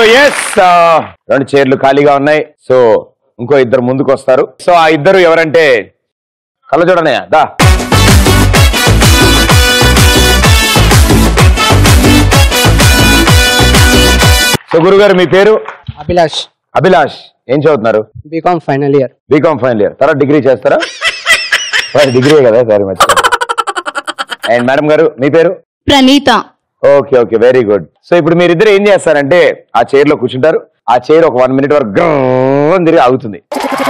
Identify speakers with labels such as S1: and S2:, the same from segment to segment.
S1: Yes రెండు చైర్లు ఖాళీగా ఉన్నాయి సో ఇంకో ఇద్దరు ముందుకు వస్తారు సో ఆ ఇద్దరు ఎవరంటే కళ్ళ చూడనయ్య దా సో గురుగారు మీ పేరు
S2: అభిలాష్
S1: అభిలాష్ ఏం చదువుతున్నారు
S2: BCom final year
S1: BCom final year తర్వాత డిగ్రీ చేస్తారా సారీ డిగ్రీ కదా సారీ మర్చిపోయాను అండ్ మేడం గారు మీ పేరు
S3: Praneetha
S1: okay okay very good so ఇప్పుడు మీరిద్దరు ఏం చేస్తారంటే ఆ చైర్ లో కూర్చుంటారు ఆ చైర్ ఒక వన్ మినిట్ వరకు గ్రౌండ్ తిరిగి ఆగుతుంది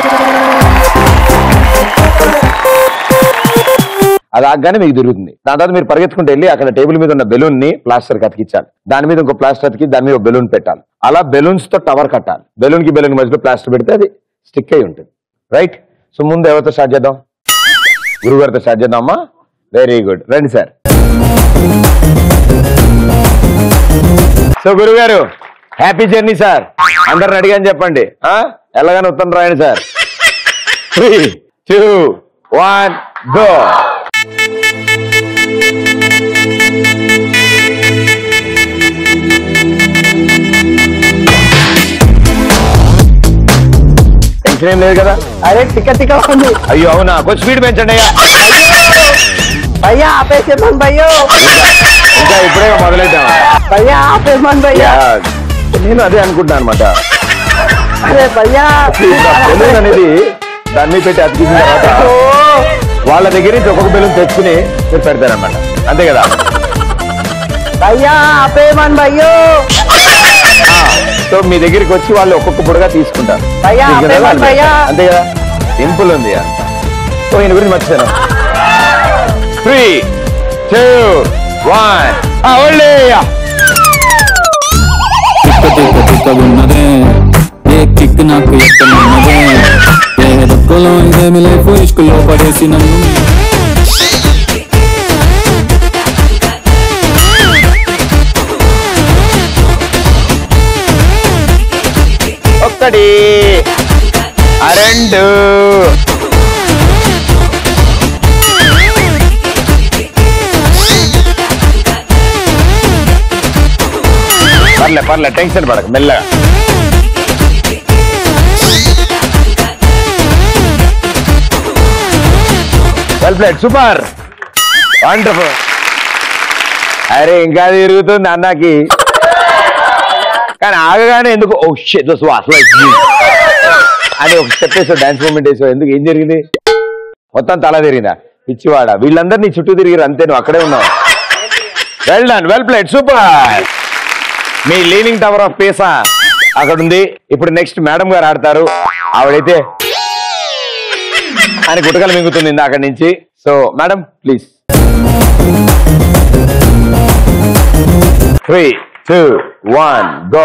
S1: అది ఆగగానే మీకు తిరుగుతుంది దాని తర్వాత మీరు పరిగెత్తుకుంటూ వెళ్ళి అక్కడ టేబుల్ మీద ఉన్న బెలూన్ ని ప్లాస్టర్ కి అతికించాలి దాని మీద ఇంకో ప్లాస్టర్ అతికి దాని మీద బెలూన్ పెట్టాలి అలా బెలూన్స్ తో టవర్ కట్టాలి బెలూన్ కి బెలూన్ మధ్యలో ప్లాస్టర్ పెడితే అది స్టిక్ అయి ఉంటుంది రైట్ సో ముందు ఎవరితో స్టార్ట్ చేద్దాం గురుగారితో స్టార్ట్ చేద్దామా వెరీ గుడ్ రండి సార్ సో గురుగారు హ్యాపీ జర్నీ సార్ అందరిని అడిగాని చెప్పండి ఆ? ఎలాగని ఉత్తరం రాయండి sir three two one go tension ఏం లేదు కదా
S2: అరే టిక్క టిక్క ఉంది
S1: అయ్యో అవునా కొంచెం స్పీడ్ పెంచండి అయ్యా
S2: భయ్యా ఆపేసేమన్ భయ్యో
S1: ఇంకా ఇప్పుడే మొదలెట్టామా
S2: భయ్యా ఆపేమన్ భయ్యా
S1: యా, నేను అదే అనుకుంటున్నాను అనమాట
S2: అరే భయ్యా
S1: బెలూన్ అనేది దాన్ని పెట్టి అతికించిన తర్వాత
S2: ఓ,
S1: వాళ్ళ దగ్గర నుంచి ఒక్కొక్క బెలూన్ తెచ్చుకుని మీరు పెడతారనమాట అంతే కదా
S2: భయ్యా ఆపేమన్ భయ్యో
S1: సో మీ దగ్గరికి వచ్చి వాళ్ళు ఒక్కొక్క బుడగా తీసుకుంటారు
S2: భయ్యా,
S1: తీసుకుని
S2: ఆపేమని
S1: వాళ్ళు
S2: భయ్యా.
S1: పెడతారు. అంతే కదా సింపుల్ ఉంది సో ఈయన గురించి మర్చిపోయాను త్రీ టూ వన్
S4: తిక్క తిక్క తిక్క ఉన్నదే ఏ కిక్ నాకు ఎక్కనున్నదే ఏ దొక్కలో ఇదేమి లైఫ్ ఇష్కులో పడేసి నన్ను
S1: ఒక్కటి ఆ రెండు పర్లే పర్లే టెన్షన్ పడక మెల్లగా వెల్ ప్లేట్ సూపర్ వండర్ఫుల్ అరే ఇంకా తిరుగుతుంది అన్నకి కానీ ఆగగానే ఎందుకు oh shit this was like అని ఒక స్టెప్ వేసావు డాన్స్ మూమెంట్ వేసావు ఎందుకు ఏం జరిగింది మొత్తం తల తిరిగిందా పిచ్చివాడ వీళ్ళందరినీ చుట్టూ తిరిగిరు అంతే నువ్వు అక్కడే ఉన్నావు well done well played super మీ లీనింగ్ టవర్ ఆఫ్ పేసా అక్కడ ఉంది ఇప్పుడు నెక్స్ట్ మేడం గారు ఆడతారు ఆవిడైతే అని గుటకలు మింగుతుంది అక్కడి నుంచి so madam please three two one go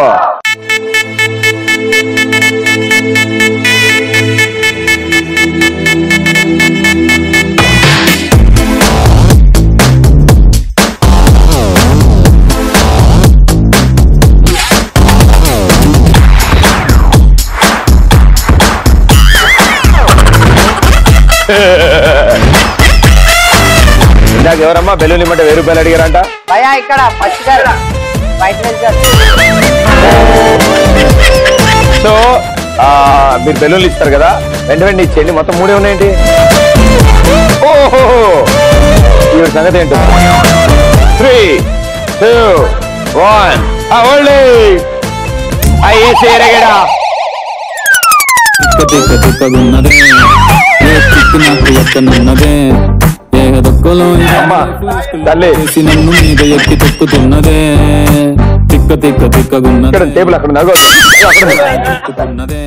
S1: ఇందాక ఎవరమ్మా బెలూన్ ఇమ్మంటే వెయ్యి రూపాయలు అడిగారంట
S2: భయ్యా ఇక్కడ ఫస్ట్ గారు బయట వెళ్తారు
S1: సో ఆ, మీరు బెలూన్లు ఇస్తారు కదా వెంట వెంటనే ఇచ్చేయండి మొత్తం మూడే ఉన్నాయండి ఓహో ఈ సంగతి ఏంటో త్రీ టూ వన్ ఓన్లీ ఐఏసీ ఎరగడా
S4: తిక్క తిక్క తిక్కగున్నదే ఏ కిక్ నాకు ఎక్కనున్నదే ఏ దొక్కలో
S1: అమ్మా, తల్లి.
S4: పడేసి నన్ను మీద ఎక్కి తొక్కుతున్నదే తిక్క తిక్క
S1: ఇక్కడ
S4: తిక్కగున్నదే
S1: టేబుల్ అక్కడ ఉంది. అగో, అగో, అక్కడ ఉంది.
S4: తొక్కుతున్నదే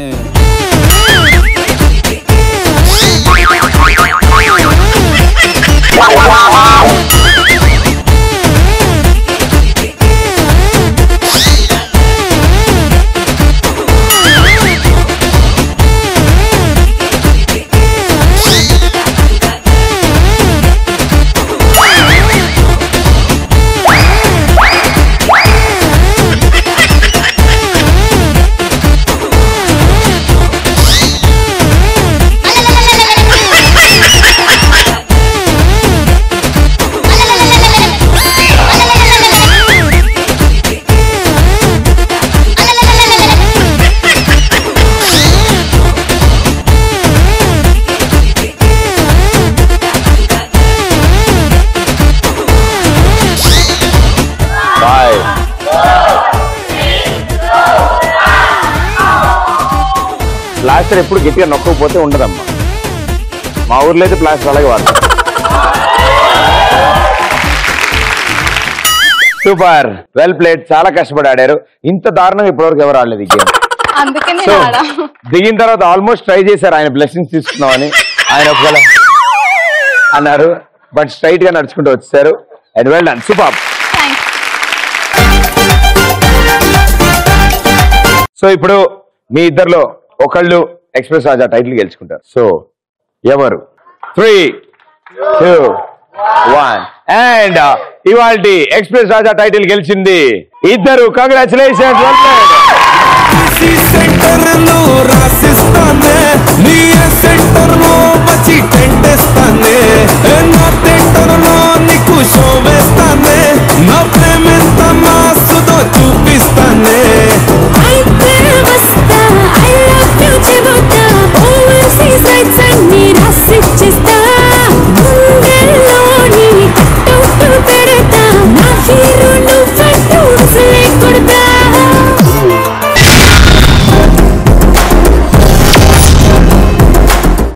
S1: ప్లాస్టర్ ఎప్పుడు గట్టిగా నొక్కకపోతే ఉండదమ్మా మా ఊర్లో అయితే ప్లాస్టర్ అలాగే వాడతారు సూపర్ వెల్ ప్లేట్ చాలా కష్టపడి ఆడారు ఇంత దారుణంగా ఇప్పటివరకు ఎవరు ఆడలేదు ఈ గేమ్
S3: అందుకే
S1: సో
S3: నేను ఆడా
S1: దిగిన తర్వాత ఆల్మోస్ట్ ట్రై చేశారు ఆయన బ్లెస్సింగ్స్ తీసుకుందామని ఆయన ఒకవేళ అన్నారు బట్ స్ట్రైట్ గా నడుచుకుంటూ వచ్చారు and well done super
S3: thanks
S1: so ఇప్పుడు మీ ఇద్దరిలో ఒకళ్ళు ఎక్స్ప్రెస్ రాజా టైటిల్ గెలుచుకుంటారు సో ఎవరు త్రీ టూ వన్ అండ్ ఇవాళ ఎక్స్ప్రెస్ రాజా టైటిల్ గెలిచింది ఇద్దరు కంగ్రాచులేషన్
S5: సెంటర్ లో రాసిస్తానే నీ సెంటర్ లో వచ్చి టెంట్ ఇస్తానే నా సెంటర్ లో